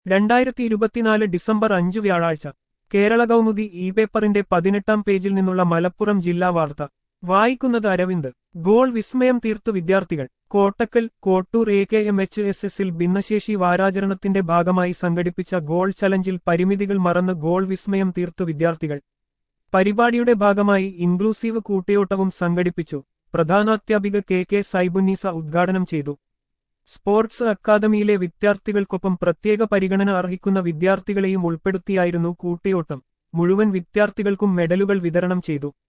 രണ്ടായിരത്തി ഇരുപത്തിനാല് ഡിസംബർ അഞ്ച് വ്യാഴാഴ്ച കേരള കൗമുദി ഇ പേപ്പറിന്റെ പതിനെട്ടാം പേജിൽ നിന്നുള്ള മലപ്പുറം ജില്ലാ വാർത്ത വായിക്കുന്നത് അരവിന്ദ് ഗോൾ വിസ്മയം തീർത്തു വിദ്യാർത്ഥികൾ Kottakkal Kottoor A K M H S എസിൽ ഭിന്നശേഷി വാരാചരണത്തിന്റെ ഭാഗമായി സംഘടിപ്പിച്ച ഗോൾ ചലഞ്ചിൽ പരിമിതികൾ മറന്ന് ഗോൾ വിസ്മയം തീർത്തു വിദ്യാർത്ഥികൾ പരിപാടിയുടെ ഭാഗമായി ഇൻക്ലൂസീവ് കൂട്ടയോട്ടവും സംഘടിപ്പിച്ചു പ്രധാനാധ്യാപിക കെ കെ സൈബുന്നീസ ഉദ്ഘാടനം ചെയ്തു സ്പോർട്സ് അക്കാദമിയിലെ വിദ്യാർത്ഥികൾക്കൊപ്പം പ്രത്യേക പരിഗണന അർഹിക്കുന്ന വിദ്യാർത്ഥികളെയും ഉൾപ്പെടുത്തിയായിരുന്നു കൂട്ടയോട്ടം മുഴുവൻ വിദ്യാർത്ഥികൾക്കും മെഡലുകൾ വിതരണം ചെയ്തു